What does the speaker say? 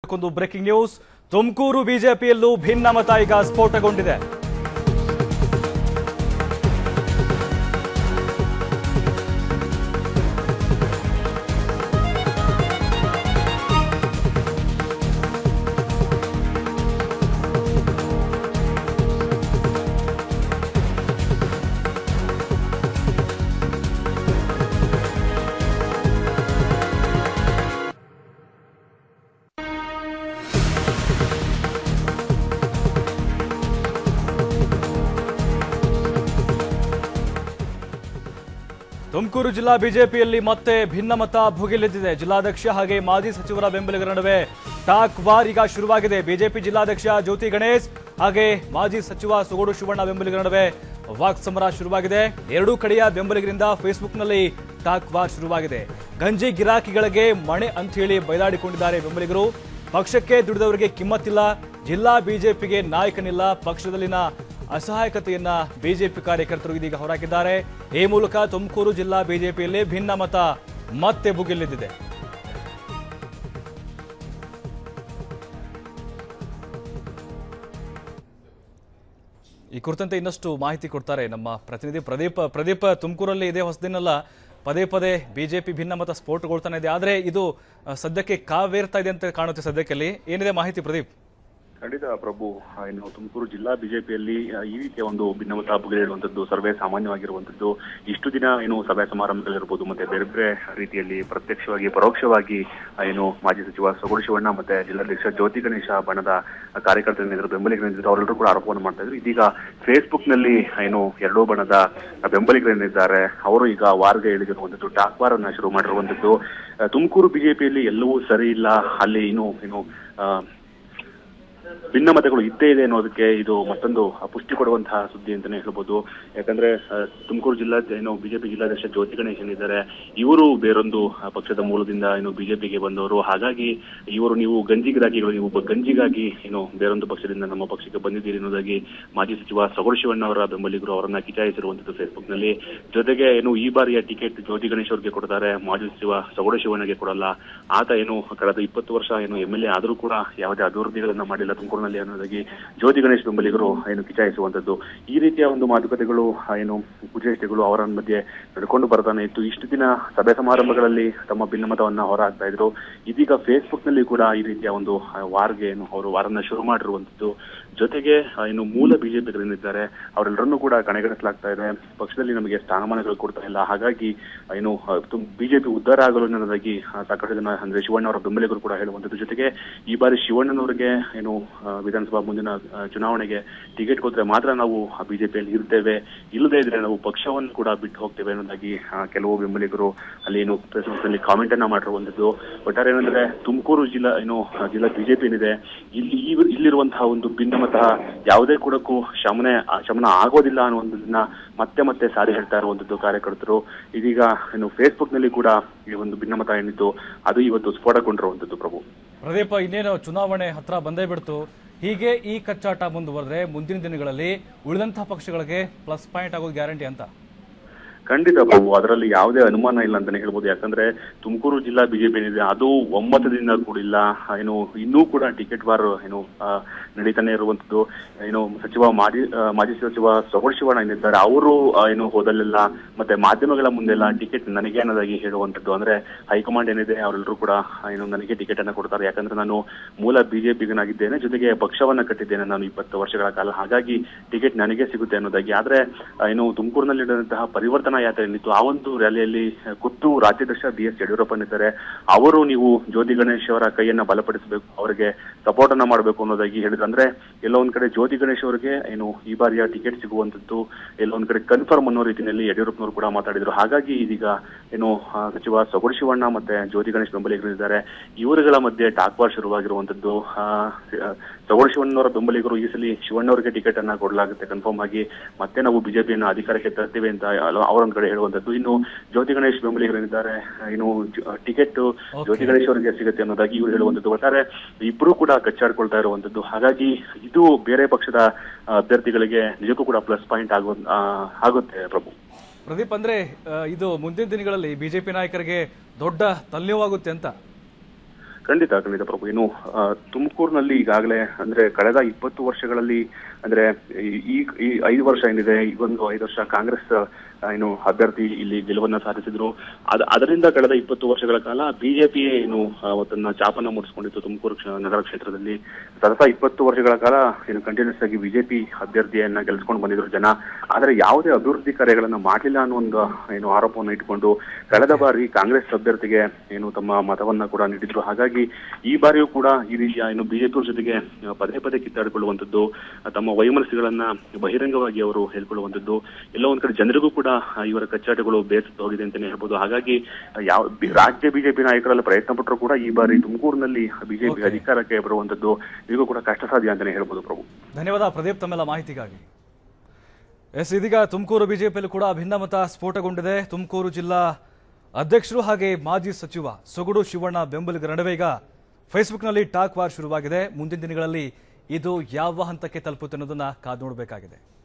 ಒಂದು breaking news Tumakuru ಬಿಜೆಪಿಯಲ್ಲೂ ಭಿನ್ನಮತ ಈಗ ಸ್ಫೋಟಗೊಂಡಿದೆ ತುಮಕೂರು ಜಿಲ್ಲಾ ಬಿಜೆಪಿಯಲ್ಲಿ ಮತ್ತೆ ಭಿನ್ನಮತ ಭುಗಿಲೆದ್ದಿದೆ ಜಿಲ್ಲಾಧ್ಯಕ್ಷ ಹಾಗೆ ಮಾಜಿ ಸಚಿವರ ಬೆಂಬಲಿಗರ ನಡುವೆ ಟಾಕ್ ವಾರ್ ಈಗ ಶುರುವಾಗಿದೆ ಬಿಜೆಪಿ ಜಿಲ್ಲಾಧ್ಯಕ್ಷ ಜ್ಯೋತಿ ಗಣೇಶ್ ಹಾಗೆ ಮಾಜಿ ಸಚಿವ ಸುಗೋಡು ಶಿವಣ್ಣ ಬೆಂಬಲಿಗರ ನಡುವೆ ವಾಕ್ ಸಮರ ಶುರುವಾಗಿದೆ ಎರಡೂ ಕಡೆಯ ಬೆಂಬಲಿಗರಿಂದ ಫೇಸ್ಬುಕ್ನಲ್ಲಿ ಟಾಕ್ ವಾರ್ ಶುರುವಾಗಿದೆ ಗಂಜಿ ಗಿರಾಕಿಗಳಿಗೆ ಮಣೆ ಅಂತ ಹೇಳಿ ಬೈದಾಡಿಕೊಂಡಿದ್ದಾರೆ ಬೆಂಬಲಿಗರು ಪಕ್ಷಕ್ಕೆ ದುಡಿದವರಿಗೆ ಕಿಮ್ಮತ್ತಿಲ್ಲ ಜಿಲ್ಲಾ ಬಿಜೆಪಿಗೆ ನಾಯಕನಿಲ್ಲ ಪಕ್ಷದಲ್ಲಿನ ಅಸಹಾಯಕತೆಯನ್ನ ಬಿಜೆಪಿ ಕಾರ್ಯಕರ್ತರು ಇದೀಗ ಹೊರಹಾಕಿದ್ದಾರೆ ಈ ಮೂಲಕ ತುಮಕೂರು ಜಿಲ್ಲಾ ಬಿಜೆಪಿಯಲ್ಲಿ ಭಿನ್ನಮತ ಮತ್ತೆ ಭುಗಿಲೆದ್ದಿದೆ ಈ ಕುರಿತಂತೆ ಇನ್ನಷ್ಟು ಮಾಹಿತಿ ಕೊಡ್ತಾರೆ ನಮ್ಮ ಪ್ರತಿನಿಧಿ ಪ್ರದೀಪ್ ಪ್ರದೀಪ್ ತುಮಕೂರಲ್ಲಿ ಇದೇ ಹೊಸದಿನಲ್ಲ ಪದೇ ಪದೇ ಬಿಜೆಪಿ ಭಿನ್ನಮತ ಸ್ಫೋಟಗೊಳ್ತಾನೆ ಇದೆ ಆದ್ರೆ ಇದು ಆ, ಸದ್ಯಕ್ಕೆ ಕಾವೇರ್ತಾ ಇದೆ ಅಂತ ಕಾಣುತ್ತೆ ಸದ್ಯಕ್ಕೆ ಏನಿದೆ ಮಾಹಿತಿ ಪ್ರದೀಪ್ ಖಂಡಿತ ಪ್ರಭು ಆ, ಇನ್ನು ತುಮಕೂರು ಜಿಲ್ಲಾ ಬಿಜೆಪಿಯಲ್ಲಿ ಈ ರೀತಿಯ ಒಂದು ಭಿನ್ನಮತ ಬಗೆಹರಿಯುವಂತದ್ದು ಸರ್ವೇ ಸಾಮಾನ್ಯವಾಗಿರುವಂತದ್ದು ಇಷ್ಟು ದಿನ ಏನು ಸಭೆ ಸಮಾರಂಭಗಳಿರ್ಬೋದು ಮತ್ತೆ ಬೇರೆ ಬೇರೆ ರೀತಿಯಲ್ಲಿ ಪ್ರತ್ಯಕ್ಷವಾಗಿ ಪರೋಕ್ಷವಾಗಿ ಆ, ಏನು ಮಾಜಿ ಸಚಿವ ಸೊಗಡು ಶಿವಣ್ಣ ಮತ್ತೆ ಜಿಲ್ಲಾಧ್ಯಕ್ಷ ಜ್ಯೋತಿ ಗಣೇಶ ಬಣದ ಕಾರ್ಯಕರ್ತರೇನಿದ್ರು ಬೆಂಬಲಿಗರೇನಿದ್ರು ಅವರೆಲ್ಲರೂ ಕೂಡ ಆರೋಪವನ್ನು ಮಾಡ್ತಾ ಇದ್ರು ಇದೀಗ ಫೇಸ್ಬುಕ್ ನಲ್ಲಿ ಏನು ಎರಡೂ ಬಣದ ಬೆಂಬಲಿಗರೇನಿದ್ದಾರೆ ಅವರು ಈಗ ವಾರ್ಗೆ ಇಳಿದಿರುವಂತದ್ದು ಟಾಕ್ ವಾರ್ ಅನ್ನ ಶುರು ಮಾಡಿರುವಂತದ್ದು ಆ, ತುಮಕೂರು ಬಿಜೆಪಿಯಲ್ಲಿ ಎಲ್ಲವೂ ಸರಿ ಇಲ್ಲ ಅಲ್ಲಿ ಏನು ಏನು ಆ, ಭಿನ್ನಮತಗಳು ಇದ್ದೇ ಇದೆ ಅನ್ನೋದಕ್ಕೆ ಇದು ಮತ್ತೊಂದು ಪುಷ್ಟಿ ಕೊಡುವಂತಹ ಸುದ್ದಿ ಅಂತಾನೆ ಹೇಳ್ಬೋದು ಯಾಕಂದ್ರೆ ಆ, ತುಮಕೂರು ಜಿಲ್ಲಾ ಏನು ಬಿಜೆಪಿ ಜಿಲ್ಲಾಧ್ಯಕ್ಷ ಜ್ಯೋತಿ ಗಣೇಶನ್ ಇದ್ದಾರೆ ಇವರು ಬೇರೊಂದು ಆ, ಪಕ್ಷದ ಮೂಲದಿಂದ ಏನು ಬಿಜೆಪಿಗೆ ಬಂದವರು ಹಾಗಾಗಿ ಇವರು ನೀವು ಗಂಜಿಗಿರಾಗಿಗಳು ನೀವು ಒಬ್ಬ ಗಂಜಿಗಾಗಿ ಏನು ಬೇರೊಂದು ಪಕ್ಷದಿಂದ ನಮ್ಮ ಪಕ್ಷಕ್ಕೆ ಬಂದಿದ್ದೀರಿ ಅನ್ನೋದಾಗಿ ಮಾಜಿ ಸಚಿವ ಸಗೊಡು ಶಿವಣ್ಣ ಅವರ ಬೆಂಬಲಿಗರು ಅವರನ್ನ ಕಿಚಾಯಿಸಿರುವಂತದ್ದು ಫೇಸ್ಬುಕ್ ನಲ್ಲಿ ಜೊತೆಗೆ ಏನು ಈ ಬಾರಿಯ ಟಿಕೆಟ್ ಜ್ಯೋತಿ ಗಣೇಶ್ ಅವರಿಗೆ ಕೊಡ್ತಾರೆ ಮಾಜಿ ಸಚಿವ ಸಗೊಡು ಶಿವಣ್ಣಗೆ ಕೊಡಲ್ಲ ಆತ ಏನು ಕಳೆದ ಇಪ್ಪತ್ತು ವರ್ಷ ಏನು ಎಂ ಎಲ್ ಎ ಆದರೂ ಕೂಡ ಯಾವುದೇ ಅಭಿವೃದ್ಧಿಗಳನ್ನ ಮಾಡಿಲ್ಲ ತುಮಕೂರಿನಲ್ಲಿ ಅನ್ನೋದಾಗಿ ಜ್ಯೋತಿ ಗಣೇಶ್ ಬೆಂಬಲಿಗರು ಏನು ಕಿಚಾಯಿಸುವಂತದ್ದು ಈ ರೀತಿಯ ಒಂದು ಮಾತುಕತೆಗಳು ಆ, ಏನು ಕುಚೇಷ್ಟೆಗಳು ಅವರ ಮಧ್ಯೆ ನಡ್ಕೊಂಡು ಬರ್ತಾನೆ ಇತ್ತು ಇಷ್ಟು ದಿನ ಸಭೆ ಸಮಾರಂಭಗಳಲ್ಲಿ ತಮ್ಮ ಭಿನ್ನಮತವನ್ನ ಹೊರಹಾಕ್ತಾ ಇದ್ರು ಇದೀಗ ಫೇಸ್ಬುಕ್ ನಲ್ಲಿ ಕೂಡ ಈ ರೀತಿಯ ಒಂದು ಆ, ವಾರ್ಗೆ ಏನು ಅವರು ವಾರನ್ನ ಶುರು ಮಾಡಿರುವಂತದ್ದು ಜೊತೆಗೆ ಆ, ಇನ್ನು ಮೂಲ ಬಿಜೆಪಿಗಳಿದ್ದಾರೆ ಅವರೆಲ್ಲರನ್ನೂ ಕೂಡ ಕಣೆಗಣಿಸಲಾಗ್ತಾ ಇದೆ ಪಕ್ಷದಲ್ಲಿ ನಮಗೆ ಸ್ಥಾನಮಾನಗಳು ಕೊಡ್ತಾ ಇಲ್ಲ ಹಾಗಾಗಿ ಆ, ಏನು ಬಿಜೆಪಿ ಉದ್ಧಾರ ಆಗಲು ಅನ್ನೋದಾಗಿ ಆ, ಸಾಕಷ್ಟು ಜನ ಅಂದ್ರೆ ಶಿವಣ್ಣ ಅವರ ಬೆಂಬಲಿಗರು ಕೂಡ ಹೇಳುವಂತದ್ದು ಜೊತೆಗೆ ಈ ಬಾರಿ ಶಿವಣ್ಣನವರಿಗೆ ಏನು ಆ, ವಿಧಾನಸಭಾ ಮುಂದಿನ ಆ, ಚುನಾವಣೆಗೆ ಟಿಕೆಟ್ ಕೊಟ್ಟರೆ ಮಾತ್ರ ನಾವು ಬಿಜೆಪಿಯಲ್ಲಿ ಇರ್ತೇವೆ ಇಲ್ಲದೇ ಇದ್ರೆ ನಾವು ಪಕ್ಷವನ್ನು ಕೂಡ ಬಿಟ್ಟು ಹೋಗ್ತೇವೆ ಅನ್ನೋದಾಗಿ ಆ, ಕೆಲವು ಬೆಂಬಲಿಗರು ಅಲ್ಲಿ ಏನು ಫೇಸ್ಬುಕ್ ನಲ್ಲಿ ಕಾಮೆಂಟ್ ಅನ್ನ ಮಾಡಿರುವಂತದ್ದು ಒಟ್ಟಾರೆ ಏನಂದ್ರೆ ತುಮಕೂರು ಜಿಲ್ಲಾ ಏನು ಆ, ಜಿಲ್ಲಾ ಬಿಜೆಪಿ ಏನಿದೆ ಇಲ್ಲಿ ಈ- ಇಲ್ಲಿರುವಂತಹ ಒಂದು ಭಿನ್ನಮತ ಯಾವುದೇ ಕೂಡಕ್ಕೂ ಶಮನ ಶಮನ ಆಗೋದಿಲ್ಲ ಅನ್ನುವಂಥದ್ದನ್ನ ಮತ್ತೆ ಮತ್ತೆ ಸಾರಿ ಹೇಳ್ತಾ ಇರುವಂತದ್ದು ಕಾರ್ಯಕರ್ತರು ಇದೀಗ ಏನು ಫೇಸ್ಬುಕ್ ನಲ್ಲಿ ಕೂಡ ಈ ಒಂದು ಭಿನ್ನಮತ ಏನಿತ್ತು ಅದು ಇವತ್ತು ಸ್ಫೋಟಗೊಂಡಿರುವಂತದ್ದು ಪ್ರಭು ಪ್ರದೀಪ ಇನ್ನೇನು ಚುನಾವಣೆ ಹತ್ರ ಬಂದೇ ಬಿಡ್ತು ಹೀಗೆ ಈ ಕಚ್ಚಾಟ ಮುಂದುವರೆದ್ರೆ ಮುಂದಿನ ದಿನಗಳಲ್ಲಿ ಉಳಿದಂತಹ ಪಕ್ಷಗಳಿಗೆ ಪ್ಲಸ್ ಪಾಯಿಂಟ್ ಆಗೋದು ಗ್ಯಾರಂಟಿ ಅಂತ ಖಂಡಿತ ಪ್ರಭು ಅದರಲ್ಲಿ ಯಾವುದೇ ಅನುಮಾನ ಇಲ್ಲ ಅಂತಾನೆ ಹೇಳ್ಬೋದು ಯಾಕಂದ್ರೆ ತುಮಕೂರು ಜಿಲ್ಲಾ ಬಿಜೆಪಿ ಏನಿದೆ ಅದು ಒಮ್ಮತದಿಂದ ಕೂಡಿಲ್ಲ ಏನು ಇನ್ನೂ ಕೂಡ ಟಿಕೆಟ್ ವಾರ್ ಏನು ಆ, ನಡೀತಾನೆ ಇರುವಂತದ್ದು ಏನು ಸಚಿವ ಮಾಜಿ ಆ, ಮಾಜಿ ಸಚಿವ ಸೊಗಡು ಶಿವಣ್ಣ ಏನಿದ್ದಾರೆ ಅವರು ಆ, ಏನು ಹೋದಲ್ಲೆಲ್ಲ ಮತ್ತೆ ಮಾಧ್ಯಮಗಳ ಮುಂದೆಲ್ಲ ಟಿಕೆಟ್ ನನಗೆ ಅನ್ನೋದಾಗಿ ಹೇಳುವಂತದ್ದು ಅಂದ್ರೆ ಹೈಕಮಾಂಡ್ ಏನಿದೆ ಅವರೆಲ್ಲರೂ ಕೂಡ ಆ, ಏನು ನನಗೆ ಟಿಕೆಟ್ ಅನ್ನ ಕೊಡ್ತಾರೆ ಯಾಕಂದ್ರೆ ನಾನು ಮೂಲ ಬಿಜೆಪಿಗನಾಗಿದ್ದೇನೆ ಜೊತೆಗೆ ಪಕ್ಷವನ್ನ ಕಟ್ಟಿದ್ದೇನೆ ನಾನು ಇಪ್ಪತ್ತು ವರ್ಷಗಳ ಕಾಲ ಹಾಗಾಗಿ ಟಿಕೆಟ್ ನನಗೆ ಸಿಗುತ್ತೆ ಅನ್ನೋದಾಗಿ ಆದ್ರೆ ಆ, ಏನು ತುಮಕೂರಿನಲ್ಲಿ ನಡೆದಂತಹ ಪರಿವರ್ತನಾ ಯಾತ್ರೆ ಏನಿತ್ತು ಆ ಒಂದು ರ್ಯಾಲಿಯಲ್ಲಿ ಆ, ಖುದ್ದು ರಾಜ್ಯಾಧ್ಯಕ್ಷ ಬಿ ಎಸ್ ಯಡಿಯೂರಪ್ಪನಿದ್ದಾರೆ ಅವರು ನೀವು ಜ್ಯೋತಿ ಗಣೇಶ್ ಅವರ ಕೈಯನ್ನ ಬಲಪಡಿಸಬೇಕು ಅವರಿಗೆ ಸಪೋರ್ಟ್ ಅನ್ನ ಮಾಡಬೇಕು ಅನ್ನೋದಾಗಿ ಹೇಳಿದ್ರು ಅಂದ್ರೆ ಎಲ್ಲೋ ಒಂದ್ ಕಡೆ ಜ್ಯೋತಿ ಗಣೇಶ್ ಅವರಿಗೆ ಏನು ಈ ಬಾರಿಯ ಟಿಕೆಟ್ ಸಿಗುವಂತದ್ದು ಎಲ್ಲೋ ಒಂದ್ ಕಡೆ ಕನ್ಫರ್ಮ್ ಅನ್ನೋ ರೀತಿಯಲ್ಲಿ ಯಡಿಯೂರಪ್ಪನವರು ಕೂಡ ಮಾತಾಡಿದ್ರು ಹಾಗಾಗಿ ಇದೀಗ ಏನು ಆ, ಸಚಿವ ಸೊಗಡು ಶಿವಣ್ಣ ಮತ್ತೆ ಜ್ಯೋತಿ ಗಣೇಶ್ ಬೆಂಬಲಿಗರಿದ್ದಾರೆ ಇವರುಗಳ ಮಧ್ಯೆ ಟಾಕ್ ವಾರ್ ಶುರುವಾಗಿರುವಂತದ್ದು ಆ, ಆ, ಸೊಗಡು ಶಿವಣ್ಣವರ ಬೆಂಬಲಿಗರು ಈ ಸಲ ಶಿವಣ್ಣವರಿಗೆ ಟಿಕೆಟ್ ಅನ್ನ ಕೊಡಲಾಗುತ್ತೆ ಕನ್ಫರ್ಮ್ ಆಗಿ ಮತ್ತೆ ನಾವು ಬಿಜೆಪಿಯನ್ನ ಅಧಿಕಾರಕ್ಕೆ ತರ್ತೀವಿ ಅಂತ ಅಲ- ಅವರೊಂದ್ ಕಡೆ ಹೇಳುವಂತದ್ದು ಇನ್ನು ಜ್ಯೋತಿ ಗಣೇಶ್ ಬೆಂಬಲಿಗರೇನಿದ್ದಾರೆ ಇನ್ನು ಟಿಕೆಟ್ ಜ್ಯೋತಿ ಗಣೇಶ್ ಅವರಿಗೆ ಸಿಗುತ್ತೆ ಅನ್ನೋದಾಗಿ ಇವರು ಹೇಳುವಂತದ್ದು ಒಟ್ಟಾರೆ ಇಬ್ರು ಕೂಡ ಕಚ್ಚಾಡ್ಕೊಳ್ತಾ ಇರುವಂತದ್ದು ಹಾಗಾಗಿ ಇದು ಬೇರೆ ಪಕ್ಷದ ಆ, ಅಭ್ಯರ್ಥಿಗಳಿಗೆ ನಿಜಕ್ಕೂ ಕೂಡ ಪ್ಲಸ್ ಪಾಯಿಂಟ್ ಆಗೋ ಆ, ಆಗುತ್ತೆ ಪ್ರಭು ಪ್ರದೀಪ್ ಅಂದ್ರೆ ಆ, ಇದು ಮುಂದಿನ ದಿನಗಳಲ್ಲಿ ಬಿಜೆಪಿ ನಾಯಕರಿಗೆ ದೊಡ್ಡ ತಲ್ಯವಾಗುತ್ತೆ ಅಂತ ಖಂಡಿತ ಖಂಡಿತ ಪ್ರಭು ಏನು ಆ, ತುಮಕೂರಿನಲ್ಲಿ ಈಗಾಗಲೇ ಅಂದ್ರೆ ಕಳೆದ ಇಪ್ಪತ್ತು ವರ್ಷಗಳಲ್ಲಿ ಅಂದ್ರೆ ಈ- ಈ ಈ ಐದು ವರ್ಷ ಏನಿದೆ ಈ ಒಂದು ಐದು ವರ್ಷ ಕಾಂಗ್ರೆಸ್ ಆ, ಏನು ಅಭ್ಯರ್ಥಿ ಇಲ್ಲಿ ಗೆಲುವನ್ನ ಸಾಧಿಸಿದ್ರು ಅದ ಅದರಿಂದ ಕಳೆದ ಇಪ್ಪತ್ತು ವರ್ಷಗಳ ಕಾಲ ಬಿಜೆಪಿಯೇ ಏನು ಆ, ಅವತ್ತನ್ನ ಚಾಪನ್ನ ಮೂಡಿಸ್ಕೊಂಡಿತ್ತು ತುಮಕೂರು ಕ್ಷ- ನಗರ ಕ್ಷೇತ್ರದಲ್ಲಿ ಸತತ ಇಪ್ಪತ್ತು ವರ್ಷಗಳ ಕಾಲ ಏನು ಕಂಟಿನ್ಯೂಸ್ ಆಗಿ ಬಿಜೆಪಿ ಅಭ್ಯರ್ಥಿಯನ್ನ ಗೆಲ್ಸ್ಕೊಂಡು ಬಂದಿದ್ರು ಜನ ಆದ್ರೆ ಯಾವುದೇ ಅಭಿವೃದ್ಧಿ ಕಾರ್ಯಗಳನ್ನ ಮಾಡಲಿಲ್ಲ ಅನ್ನೋ ಒಂದು ಏನು ಆರೋಪವನ್ನು ಇಟ್ಕೊಂಡು ಕಳೆದ ಬಾರಿ ಕಾಂಗ್ರೆಸ್ ಅಭ್ಯರ್ಥಿಗೆ ಏನು ತಮ್ಮ ಮತವನ್ನ ಕೂಡ ನೀಡಿದ್ರು ಹಾಗಾಗಿ ಈ ಬಾರಿಯೂ ಕೂಡ ಈ ರೀತಿಯ ಏನು ಬಿಜೆಪಿ ಜೊತೆಗೆ ಆ, ಪದೇ ಪದೇ ಕಿತ್ತಾಡಿಕೊಳ್ಳುವಂಥದ್ದು ಆ, ತಮ್ಮ ವೈಮನಸ್ಸುಗಳನ್ನ ಬಹಿರಂಗವಾಗಿ ಅವರು ಹೇಳ್ಕೊಳ್ಳುವಂಥದ್ದು ಎಲ್ಲೋ ಒಂದ್ ಕಡೆ ಜನರಿಗೂ ಕೂಡ ಆ, ಇವರ ಕಚ್ಚಾಟಗಳು ಬೇಸತ್ತು ಹೋಗಿದೆ ಅಂತಾನೆ ಹೇಳ್ಬೋದು ಹಾಗಾಗಿ ಆ, ಯಾವ ಬಿ- ರಾಜ್ಯ ಬಿಜೆಪಿ ನಾಯಕರೆಲ್ಲ ಪ್ರಯತ್ನ ಪಟ್ಟರು ಕೂಡ ಈ ಬಾರಿ ತುಮಕೂರಿನಲ್ಲಿ ಬಿಜೆಪಿ Okay. ಅಧಿಕಾರಕ್ಕೆ ಬರುವಂತದ್ದು ಇದೂ ಕೂಡ ಕಷ್ಟ ಸಾಧ್ಯ ಅಂತಾನೆ ಹೇಳ್ಬೋದು ಪ್ರಭು ಧನ್ಯವಾದ ಪ್ರದೀಪ್ ತಮ್ಮೆಲ್ಲ ಮಾಹಿತಿಗಾಗಿ ಎಸ್ ಇದೀಗ ತುಮಕೂರು ಬಿಜೆಪಿಯಲ್ಲಿ ಕೂಡ ಭಿನ್ನಮತ ಸ್ಫೋಟಗೊಂಡಿದೆ ತುಮಕೂರು ಜಿಲ್ಲಾ ಅಧ್ಯಕ್ಷರು ಹಾಗೆ ಮಾಜಿ ಸಚಿವ ಸೊಗಡು ಶಿವಣ್ಣ ಬೆಂಬಲಿಗರ ನಡುವೆ ಈಗ ಫೇಸ್ಬುಕ್ನಲ್ಲಿ ಟಾಕ್ ವಾರ್ ಶುರುವಾಗಿದೆ ಮುಂದಿನ ದಿನಗಳಲ್ಲಿ ಇದು ಯಾವ ಹಂತಕ್ಕೆ ತಲುಪುತ್ತೆ ಅನ್ನೋದನ್ನ ಕಾದು ನೋಡಬೇಕಾಗಿದೆ